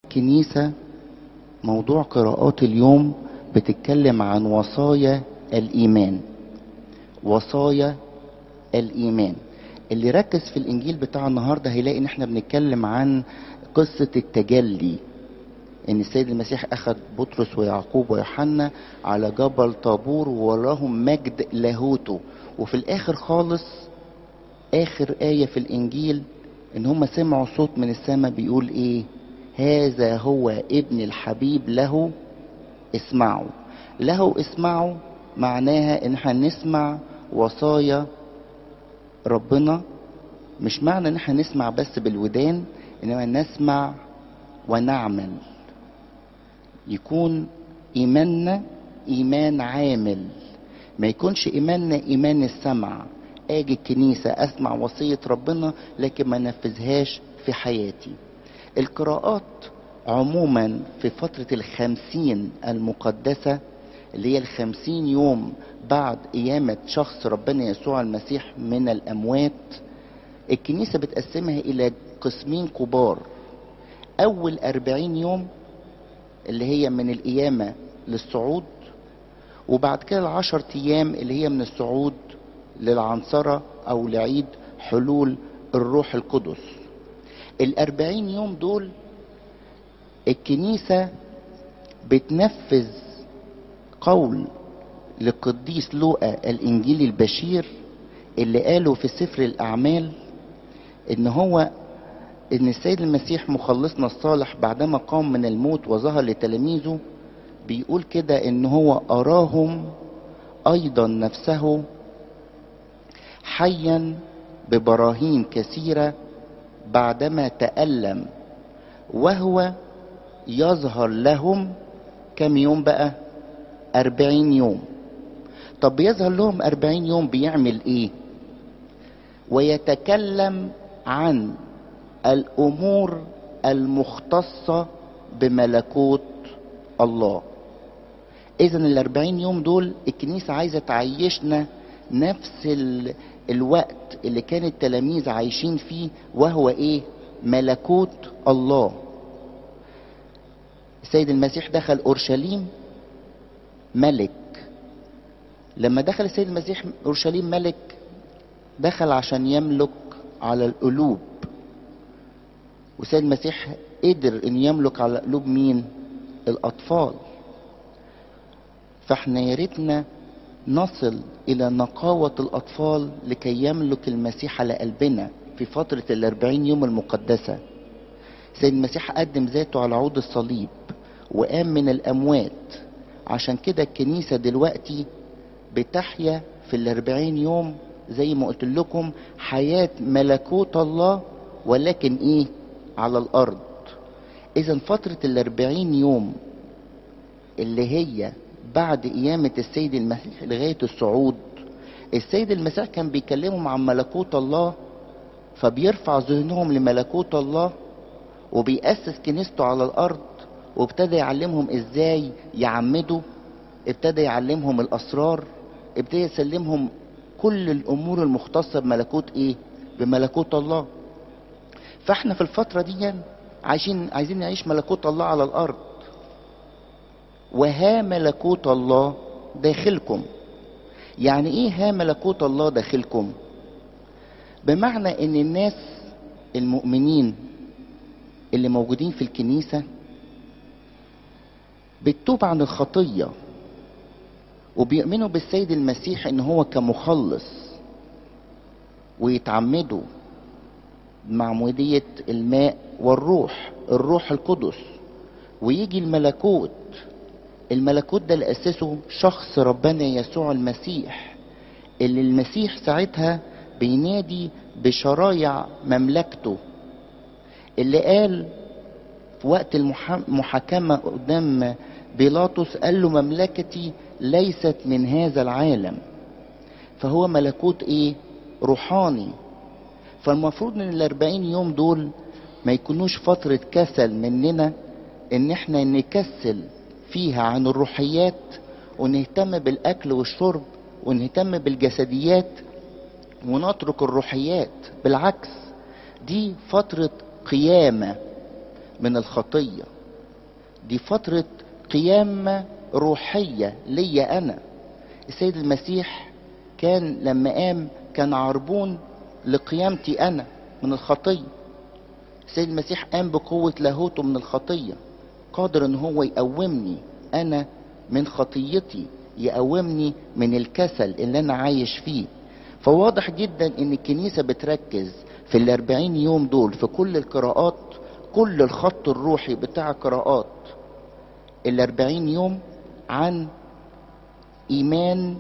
الكنيسة موضوع قراءات اليوم بتتكلم عن وصايا الإيمان وصايا الإيمان اللي ركز في الإنجيل بتاع النهاردة هيلاقي إن إحنا بنتكلم عن قصة التجلي إن السيد المسيح أخذ بطرس ويعقوب ويوحنا على جبل طابور ووراهم مجد لاهوته وفي الآخر خالص آخر آية في الإنجيل إن هم سمعوا صوت من السماء بيقول إيه هذا هو ابن الحبيب له اسمعوا له اسمعوا معناها ان احنا نسمع وصايا ربنا مش معنى ان احنا نسمع بس بالودان انما نسمع ونعمل يكون ايماننا ايمان عامل ما يكونش ايماننا ايمان السمع اجي الكنيسة اسمع وصية ربنا لكن ما نفذهاش في حياتي القراءات عموما في فترة الخمسين المقدسة اللي هي الخمسين يوم بعد قيامة شخص ربنا يسوع المسيح من الأموات الكنيسة بتقسمها إلى قسمين كبار أول أربعين يوم اللي هي من القيامة للصعود وبعد كده العشر أيام اللي هي من الصعود للعنصرة أو لعيد حلول الروح القدس الأربعين يوم دول الكنيسة بتنفذ قول للقديس لوقا الإنجيل البشير اللي قاله في سفر الأعمال إن هو إن السيد المسيح مخلصنا الصالح بعدما قام من الموت وظهر لتلاميذه بيقول كده إن هو أراهم أيضا نفسه حيا ببراهين كثيرة بعدما تألم وهو يظهر لهم كم يوم بقى أربعين يوم طب بيظهر لهم أربعين يوم بيعمل ايه ويتكلم عن الأمور المختصة بملكوت الله إذا الأربعين يوم دول الكنيسة عايزة تعيشنا نفس ال... الوقت اللي كان التلاميذ عايشين فيه وهو ايه ملكوت الله السيد المسيح دخل اورشليم ملك لما دخل السيد المسيح اورشليم ملك دخل عشان يملك على القلوب والسيد المسيح قدر ان يملك على قلوب مين الاطفال فاحنا يا ريتنا نصل الى نقاوة الاطفال لكي يملك المسيح على قلبنا في فترة الاربعين يوم المقدسة سيد المسيح قدم ذاته على عود الصليب وقام من الاموات عشان كده الكنيسة دلوقتي بتحيا في الاربعين يوم زي ما قلت لكم حياة ملكوت الله ولكن ايه على الارض اذا فترة الاربعين يوم اللي هي بعد قيامة السيد المسيح لغاية الصعود السيد المسيح كان بيكلمهم عن ملكوت الله فبيرفع ذهنهم لملكوت الله وبيأسس كنيسته على الأرض وابتدى يعلمهم ازاي يعمدوا ابتدى يعلمهم الأسرار ابتدى يسلمهم كل الأمور المختصة بملكوت ايه بملكوت الله فاحنا في الفترة دي عايشين عايزين نعيش ملكوت الله على الأرض وها ملكوت الله داخلكم يعني ايه ها ملكوت الله داخلكم بمعنى ان الناس المؤمنين اللي موجودين في الكنيسة بتتوب عن الخطية وبيؤمنوا بالسيد المسيح ان هو كمخلص ويتعمدوا معمودية الماء والروح الروح القدس ويجي الملكوت الملكوت ده اللي أسسه شخص ربنا يسوع المسيح اللي المسيح ساعتها بينادي بشرايع مملكته اللي قال في وقت المحاكمة قدام بيلاطس قال له مملكتي ليست من هذا العالم فهو ملكوت ايه روحاني فالمفروض ان الاربعين يوم دول ما يكونوش فترة كسل مننا ان احنا نكسل فيها عن الروحيات ونهتم بالاكل والشرب ونهتم بالجسديات ونترك الروحيات بالعكس دي فترة قيامة من الخطية دي فترة قيامة روحية ليا أنا السيد المسيح كان لما قام كان عربون لقيامتي أنا من الخطية السيد المسيح قام بقوة لاهوته من الخطية قادر ان هو يقومني انا من خطيتي يقومني من الكسل اللي انا عايش فيه فواضح جدا ان الكنيسة بتركز في الاربعين يوم دول في كل القراءات كل الخط الروحي بتاع قراءات الاربعين يوم عن ايمان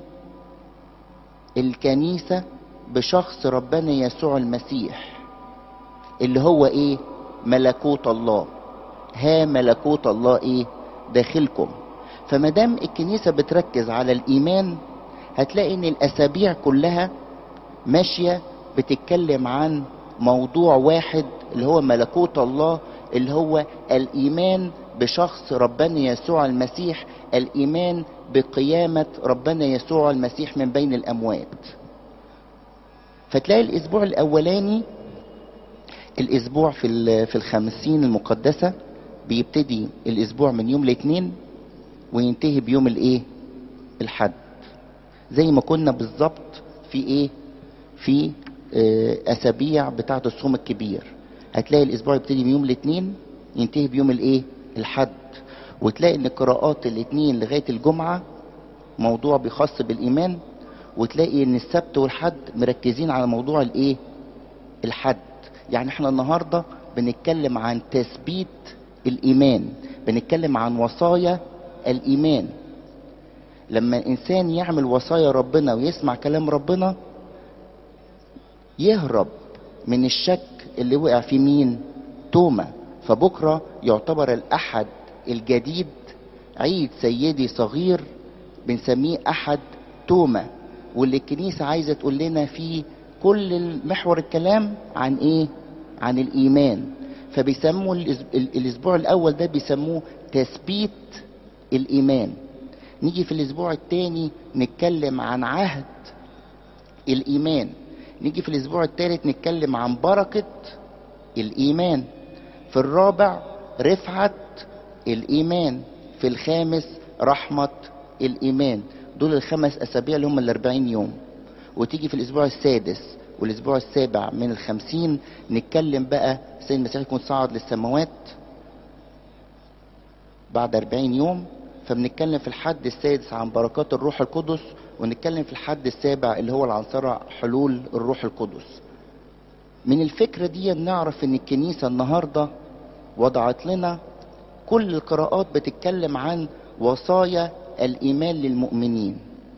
الكنيسة بشخص ربنا يسوع المسيح اللي هو ايه ملكوت الله ها ملكوت الله ايه داخلكم فمادام الكنيسة بتركز على الايمان هتلاقي ان الاسابيع كلها ماشية بتتكلم عن موضوع واحد اللي هو ملكوت الله اللي هو الايمان بشخص ربنا يسوع المسيح الايمان بقيامة ربنا يسوع المسيح من بين الاموات فتلاقي الاسبوع الاولاني الاسبوع في في الخمسين المقدسه بيبتدي الاسبوع من يوم الاثنين وينتهي بيوم الايه الحد زي ما كنا بالظبط في ايه في آه اسابيع بتاعه الصوم الكبير هتلاقي الاسبوع يبتدي من يوم الاثنين ينتهي بيوم الايه الحد وتلاقي ان قراءات الاثنين لغايه الجمعه موضوع بيخص بالايمان وتلاقي ان السبت والحد مركزين على موضوع الايه الحد يعني احنا النهارده بنتكلم عن تثبيت الايمان بنتكلم عن وصايا الايمان لما الانسان يعمل وصايا ربنا ويسمع كلام ربنا يهرب من الشك اللي وقع في مين توما فبكره يعتبر الاحد الجديد عيد سيدي صغير بنسميه احد توما واللي الكنيسه عايزه تقول لنا فيه كل محور الكلام عن ايه عن الايمان فبيسموا الاسبوع الاول ده بيسموه تثبيت الايمان نيجي في الاسبوع الثاني نتكلم عن عهد الايمان نيجي في الاسبوع الثالث نتكلم عن بركه الايمان في الرابع رفعه الايمان في الخامس رحمه الايمان دول الخمس اسابيع اللي هم الاربعين يوم وتيجي في الاسبوع السادس والاسبوع السابع من الخمسين نتكلم بقى سيد المسيح يكون صعد للسماوات بعد أربعين يوم فبنتكلم في الحد السادس عن بركات الروح القدس ونتكلم في الحد السابع اللي هو العنصرة حلول الروح القدس من الفكرة دي نعرف ان الكنيسة النهاردة وضعت لنا كل القراءات بتتكلم عن وصايا الإيمان للمؤمنين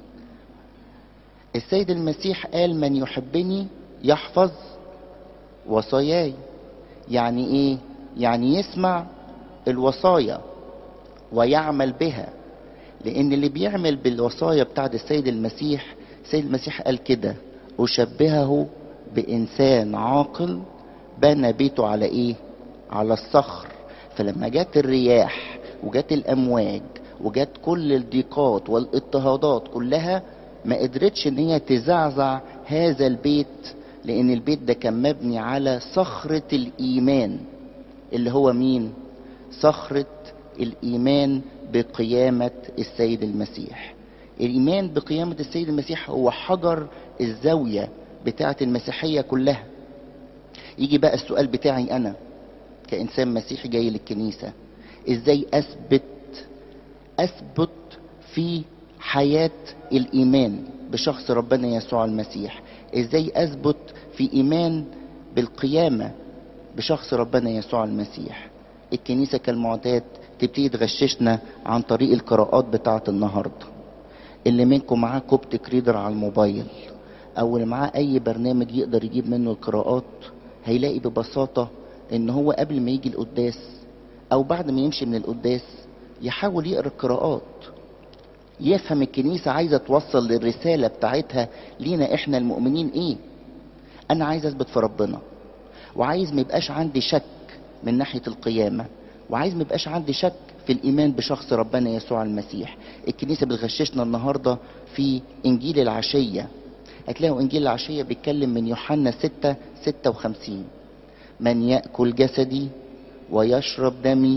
السيد المسيح قال من يحبني يحفظ وصاياي يعني ايه يعني يسمع الوصايا ويعمل بها لان اللي بيعمل بالوصايا بتاعت السيد المسيح السيد المسيح قال كده اشبهه بانسان عاقل بنى بيته على ايه على الصخر فلما جت الرياح وجت الامواج وجت كل الضيقات والاضطهادات كلها ما قدرتش ان هي تزعزع هذا البيت لان البيت ده كان مبني على صخرة الايمان اللي هو مين صخرة الايمان بقيامة السيد المسيح الايمان بقيامة السيد المسيح هو حجر الزاوية بتاعة المسيحية كلها يجي بقى السؤال بتاعي انا كانسان مسيحي جاي للكنيسة ازاي اثبت اثبت في حياة الإيمان بشخص ربنا يسوع المسيح إزاي أثبت في إيمان بالقيامة بشخص ربنا يسوع المسيح الكنيسة كالمعتاد تبتدي تغششنا عن طريق القراءات بتاعة النهاردة اللي منكم معاه كوبتك ريدر على الموبايل أو اللي معاه أي برنامج يقدر يجيب منه القراءات هيلاقي ببساطة إن هو قبل ما يجي القداس أو بعد ما يمشي من القداس يحاول يقرأ القراءات يفهم الكنيسة عايزة توصل للرسالة بتاعتها لينا احنا المؤمنين ايه انا عايز اثبت في ربنا وعايز ما يبقاش عندي شك من ناحية القيامة وعايز ما يبقاش عندي شك في الايمان بشخص ربنا يسوع المسيح الكنيسة بتغششنا النهاردة في انجيل العشية هتلاقوا انجيل العشية بيتكلم من يوحنا 6 56 من يأكل جسدي ويشرب دمي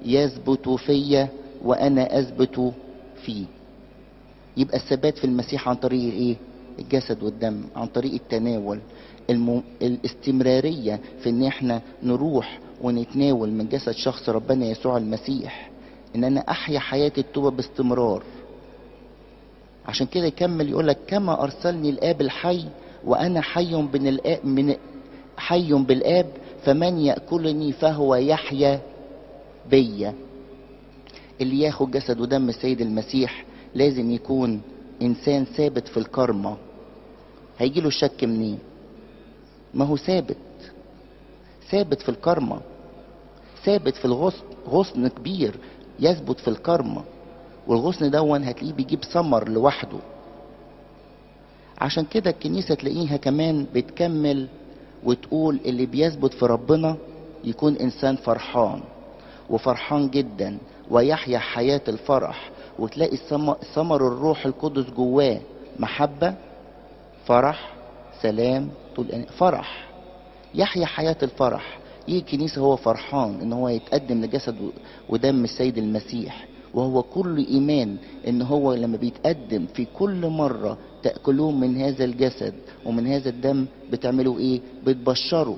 يثبت فيا وانا اثبت فيه يبقى الثبات في المسيح عن طريق الايه الجسد والدم عن طريق التناول الم... الاستمرارية في ان احنا نروح ونتناول من جسد شخص ربنا يسوع المسيح ان انا احيا حياة التوبة باستمرار عشان كده يكمل يقول لك كما ارسلني الاب الحي وانا حي من الاب من حي بالاب فمن ياكلني فهو يحيا بيا اللي ياخد جسد ودم السيد المسيح لازم يكون انسان ثابت في الكرمة هيجي له الشك منين ما هو ثابت ثابت في الكرمة ثابت في الغصن غصن كبير يثبت في الكرمة والغصن دون هتلاقيه بيجيب ثمر لوحده عشان كده الكنيسة تلاقيها كمان بتكمل وتقول اللي بيثبت في ربنا يكون انسان فرحان وفرحان جدا ويحيا حياة الفرح وتلاقي ثمر الروح القدس جواه محبة فرح سلام طول فرح يحيا حياة الفرح يجي الكنيسة هو فرحان ان هو يتقدم لجسد ودم السيد المسيح وهو كل ايمان ان هو لما بيتقدم في كل مرة تأكلون من هذا الجسد ومن هذا الدم بتعملوا ايه بتبشروا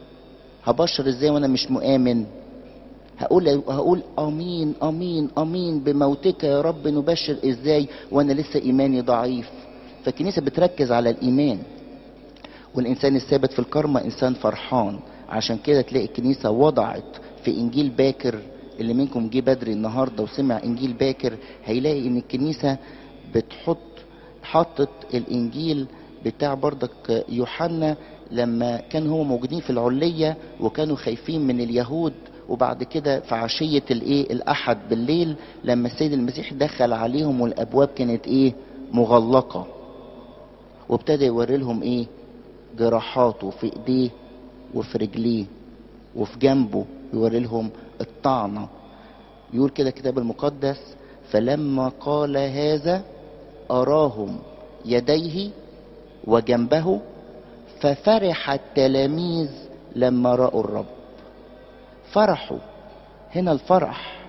هبشر ازاي وانا مش مؤمن هقول هقول امين امين امين بموتك يا رب نبشر ازاي وانا لسه ايماني ضعيف فالكنيسه بتركز على الايمان والانسان الثابت في الكرمة انسان فرحان عشان كده تلاقي الكنيسه وضعت في انجيل باكر اللي منكم جه بدري النهارده وسمع انجيل باكر هيلاقي ان الكنيسه بتحط حطت الانجيل بتاع بردك يوحنا لما كان هو موجودين في العليه وكانوا خايفين من اليهود وبعد كده في عشية الايه الاحد بالليل لما السيد المسيح دخل عليهم والابواب كانت ايه مغلقة وابتدى يوري لهم ايه جراحاته في ايديه وفي رجليه وفي جنبه يوري لهم الطعنة يقول كده الكتاب المقدس فلما قال هذا اراهم يديه وجنبه ففرح التلاميذ لما رأوا الرب فرحوا هنا الفرح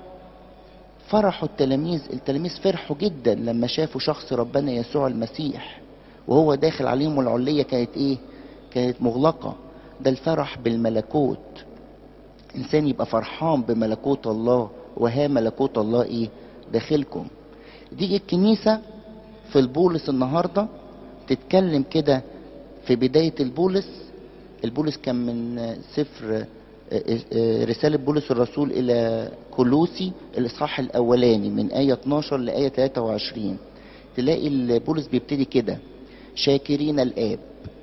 فرحوا التلاميذ التلاميذ فرحوا جدا لما شافوا شخص ربنا يسوع المسيح وهو داخل عليهم والعلية كانت ايه كانت مغلقة ده الفرح بالملكوت انسان يبقى فرحان بملكوت الله وها ملكوت الله ايه داخلكم دي الكنيسة في البولس النهاردة تتكلم كده في بداية البولس البولس كان من سفر رسالة بولس الرسول إلى كولوسي الإصحاح الأولاني من آية 12 لآية 23 تلاقي بولس بيبتدي كده شاكرين الآب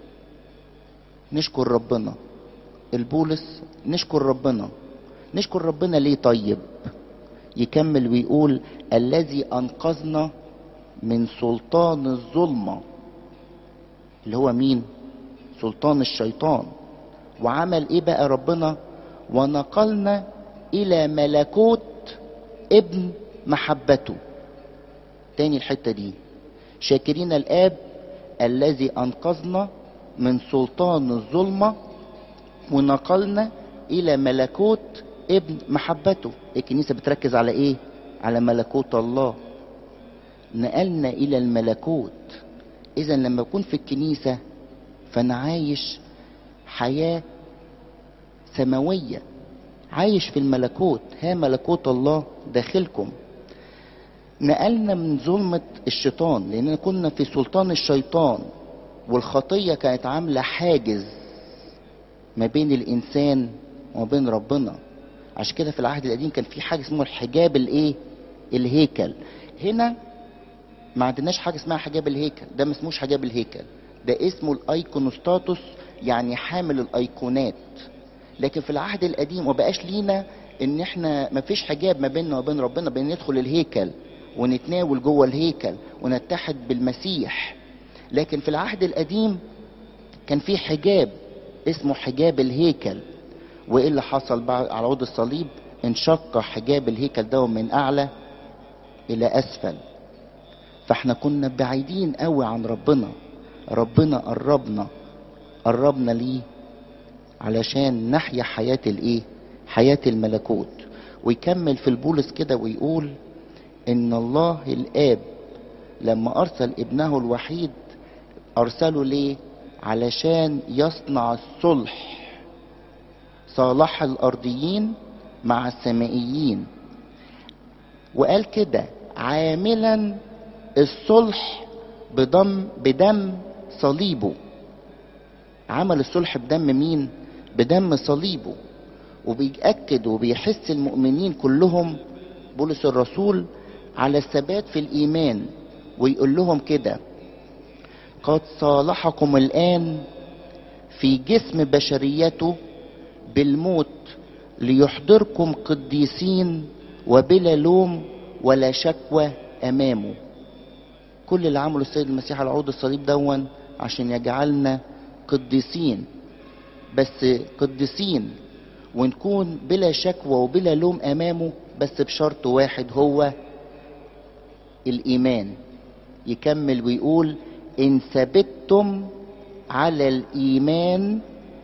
نشكر ربنا البولس نشكر ربنا نشكر ربنا ليه طيب يكمل ويقول الذي أنقذنا من سلطان الظلمة اللي هو مين سلطان الشيطان وعمل ايه بقى ربنا ونقلنا الى ملكوت ابن محبته تاني الحتة دي شاكرين الاب الذي انقذنا من سلطان الظلمة ونقلنا الى ملكوت ابن محبته الكنيسة بتركز على ايه على ملكوت الله نقلنا الى الملكوت اذا لما اكون في الكنيسة فانا عايش حياة سماوية عايش في الملكوت ها ملكوت الله داخلكم نقلنا من ظلمة الشيطان لأننا كنا في سلطان الشيطان والخطية كانت عاملة حاجز ما بين الإنسان وما بين ربنا عشان كده في العهد القديم كان في حاجة اسمه الحجاب الايه الهيكل هنا ما عندناش حاجة اسمها حجاب الهيكل ده ما اسموش حجاب الهيكل ده اسمه الايكونوستاتوس يعني حامل الايقونات لكن في العهد القديم ما بقاش لينا ان احنا ما فيش حجاب ما بيننا وبين ربنا بين ندخل الهيكل ونتناول جوه الهيكل ونتحد بالمسيح لكن في العهد القديم كان في حجاب اسمه حجاب الهيكل وايه اللي حصل بعد على عود الصليب انشق حجاب الهيكل ده من اعلى الى اسفل فاحنا كنا بعيدين قوي عن ربنا ربنا قربنا قربنا ليه علشان نحيا حياة الايه حياة الملكوت ويكمل في البولس كده ويقول ان الله الاب لما ارسل ابنه الوحيد ارسله ليه علشان يصنع الصلح صالح الارضيين مع السمائيين وقال كده عاملا الصلح بدم بدم صليبه عمل الصلح بدم مين بدم صليبه وبيأكد وبيحس المؤمنين كلهم بولس الرسول على الثبات في الإيمان ويقول لهم كده قد صالحكم الآن في جسم بشريته بالموت ليحضركم قديسين وبلا لوم ولا شكوى أمامه كل اللي عمله السيد المسيح على عود الصليب دون عشان يجعلنا قديسين بس قديسين ونكون بلا شكوى وبلا لوم امامه بس بشرط واحد هو الايمان يكمل ويقول ان ثبتتم على الايمان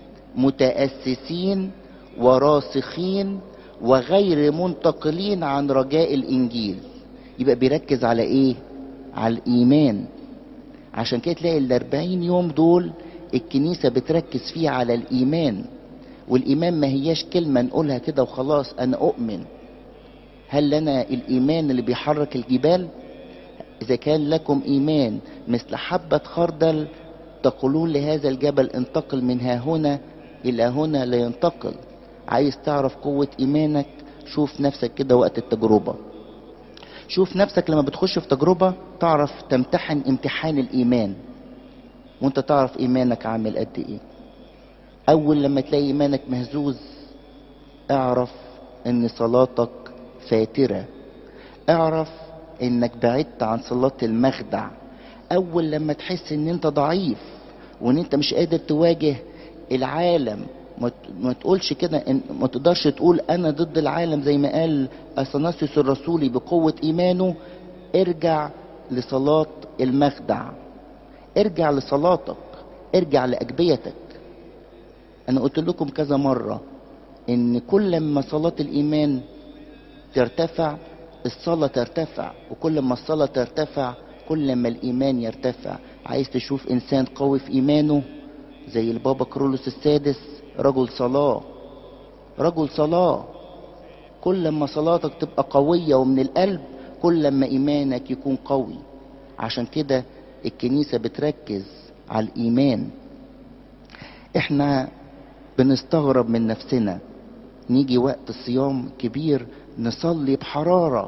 متاسسين وراسخين وغير منتقلين عن رجاء الانجيل يبقى بيركز على ايه على الايمان عشان كده تلاقي الاربعين يوم دول الكنيسة بتركز فيه على الايمان والايمان ما هياش كلمة نقولها كده وخلاص انا اؤمن هل لنا الايمان اللي بيحرك الجبال اذا كان لكم ايمان مثل حبة خردل تقولون لهذا الجبل انتقل من ها هنا الى هنا لا ينتقل عايز تعرف قوة ايمانك شوف نفسك كده وقت التجربة شوف نفسك لما بتخش في تجربة تعرف تمتحن امتحان الايمان وانت تعرف ايمانك عامل قد ايه اول لما تلاقي ايمانك مهزوز اعرف ان صلاتك فاترة اعرف انك بعدت عن صلاة المخدع اول لما تحس ان انت ضعيف وان انت مش قادر تواجه العالم ما تقولش كده ما تقدرش تقول انا ضد العالم زي ما قال اثناسيوس الرسولي بقوة ايمانه ارجع لصلاة المخدع ارجع لصلاتك ارجع لأجبيتك انا قلت لكم كذا مرة ان كل ما صلاة الايمان ترتفع الصلاة ترتفع وكل ما الصلاة ترتفع كل ما الايمان يرتفع عايز تشوف انسان قوي في ايمانه زي البابا كرولوس السادس رجل صلاة رجل صلاة كل ما صلاتك تبقى قوية ومن القلب كل ما ايمانك يكون قوي عشان كده الكنيسة بتركز على الايمان احنا بنستغرب من نفسنا نيجي وقت الصيام كبير نصلي بحرارة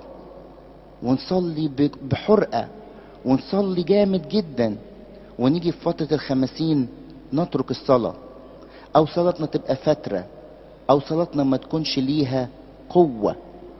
ونصلي بحرقة ونصلي جامد جدا ونيجي في فترة الخمسين نترك الصلاة او صلاتنا تبقى فترة او صلاتنا ما تكونش ليها قوة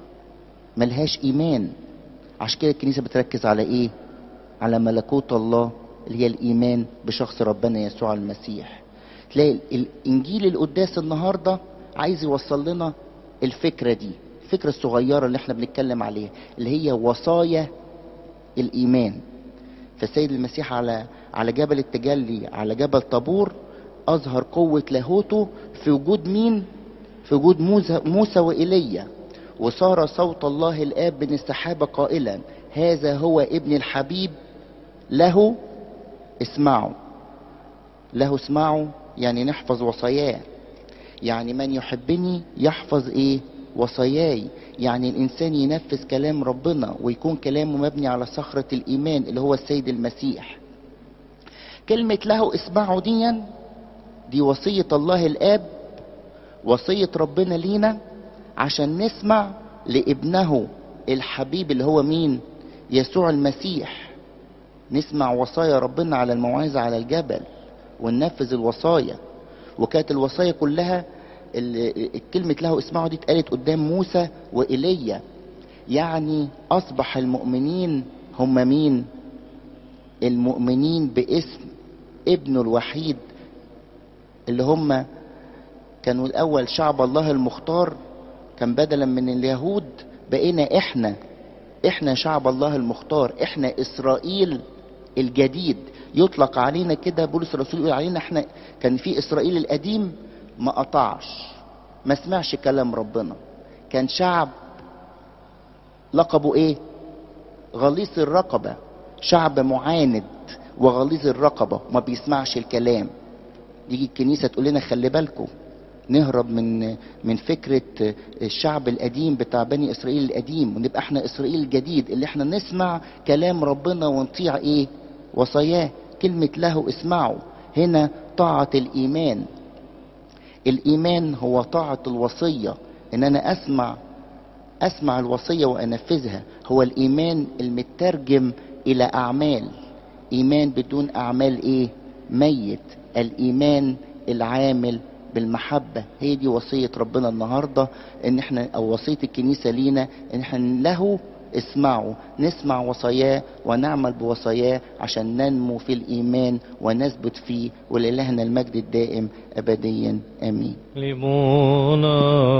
ملهاش ايمان عشان كده الكنيسة بتركز على ايه على ملكوت الله اللي هي الايمان بشخص ربنا يسوع المسيح تلاقي الانجيل القداس النهارده عايز يوصل لنا الفكره دي الفكره الصغيره اللي احنا بنتكلم عليها اللي هي وصايا الايمان فالسيد المسيح على على جبل التجلي على جبل طابور اظهر قوه لاهوته في وجود مين في وجود موسى, موسى وايليا وصار صوت الله الاب من السحابه قائلا هذا هو ابن الحبيب له اسمعوا له اسمعوا يعني نحفظ وصاياه يعني من يحبني يحفظ ايه وصاياي يعني الانسان ينفذ كلام ربنا ويكون كلامه مبني على صخرة الايمان اللي هو السيد المسيح كلمة له اسمعوا ديا دي وصية الله الاب وصية ربنا لينا عشان نسمع لابنه الحبيب اللي هو مين يسوع المسيح نسمع وصايا ربنا على الموعظة على الجبل وننفذ الوصايا وكانت الوصايا كلها كلمة له اسمعوا دي اتقالت قدام موسى وإيليا يعني أصبح المؤمنين هم مين المؤمنين باسم ابنه الوحيد اللي هم كانوا الأول شعب الله المختار كان بدلا من اليهود بقينا احنا احنا شعب الله المختار احنا اسرائيل الجديد يطلق علينا كده بولس الرسول يقول علينا احنا كان في اسرائيل القديم ما قطعش ما سمعش كلام ربنا كان شعب لقبه ايه غليظ الرقبة شعب معاند وغليظ الرقبة وما بيسمعش الكلام يجي الكنيسة تقول لنا خلي بالكم نهرب من من فكرة الشعب القديم بتاع بني إسرائيل القديم ونبقى احنا إسرائيل الجديد اللي احنا نسمع كلام ربنا ونطيع ايه وصاياه كلمة له اسمعوا هنا طاعة الإيمان الإيمان هو طاعة الوصية إن أنا أسمع أسمع الوصية وأنفذها هو الإيمان المترجم إلى أعمال إيمان بدون أعمال إيه ميت الإيمان العامل بالمحبة هي دي وصية ربنا النهاردة ان احنا او وصية الكنيسة لينا ان احنا له اسمعوا نسمع وصاياه ونعمل بوصاياه عشان ننمو في الايمان ونثبت فيه ولإلهنا المجد الدائم ابديا امين لمونا